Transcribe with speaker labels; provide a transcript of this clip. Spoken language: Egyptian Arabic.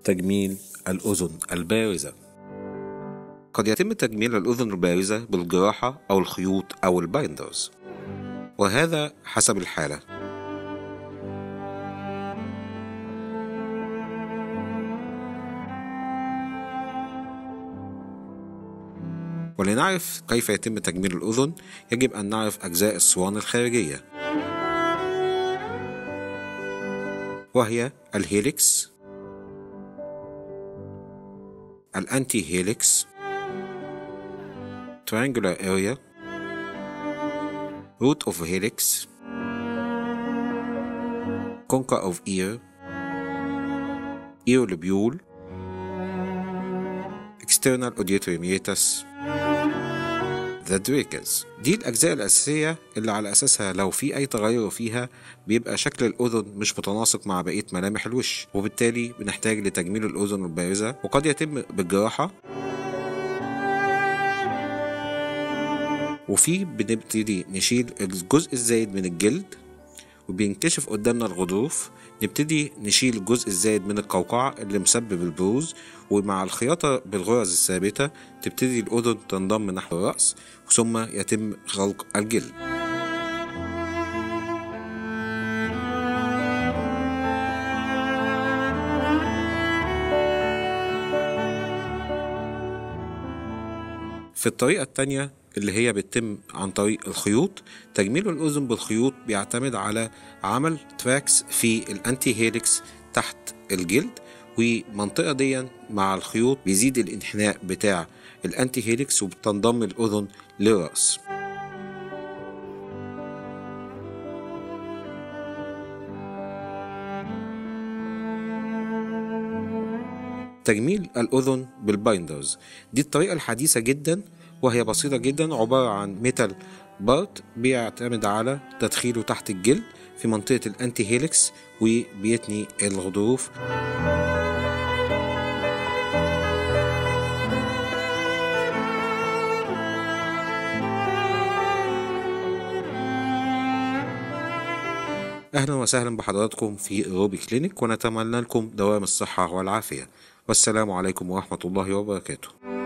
Speaker 1: تجميل الأذن البارزة قد يتم تجميل الأذن البارزة بالجراحة أو الخيوط أو البايندرز وهذا حسب الحالة ولنعرف كيف يتم تجميل الأذن يجب أن نعرف أجزاء الصوان الخارجية وهي الهيليكس الأنتي هيليكس triangular area root of helix concha of ear ear lobule external auditory meatus The Dracas دي الأجزاء الأساسية اللي على أساسها لو في أي تغير فيها بيبقى شكل الأذن مش متناسق مع بقية ملامح الوش وبالتالي بنحتاج لتجميل الأذن البارزة وقد يتم بالجراحة وفي بنبتدي نشيل الجزء الزايد من الجلد وبينكشف قدامنا الغضروف نبتدي نشيل الجزء الزايد من القوقعة اللي مسبب البروز ومع الخياطة بالغرز الثابتة تبتدي الأذن تنضم نحو الرأس ثم يتم غلق الجلد في الطريقة التانية اللي هي بتتم عن طريق الخيوط تجميل الأذن بالخيوط بيعتمد على عمل تراكس في الأنتي هيليكس تحت الجلد والمنطقة دي مع الخيوط بيزيد الانحناء بتاع الأنتي هيليكس وبتنضم الأذن للرأس تجميل الأذن بالبايندرز دي الطريقة الحديثة جدا وهي بسيطة جدا عبارة عن ميتال بارت بيعتمد على تدخيله تحت الجلد في منطقة الأنتي هيليكس وبيتني الغضروف أهلا وسهلا بحضراتكم في روبي كلينيك ونتمنى لكم دوام الصحة والعافية والسلام عليكم ورحمة الله وبركاته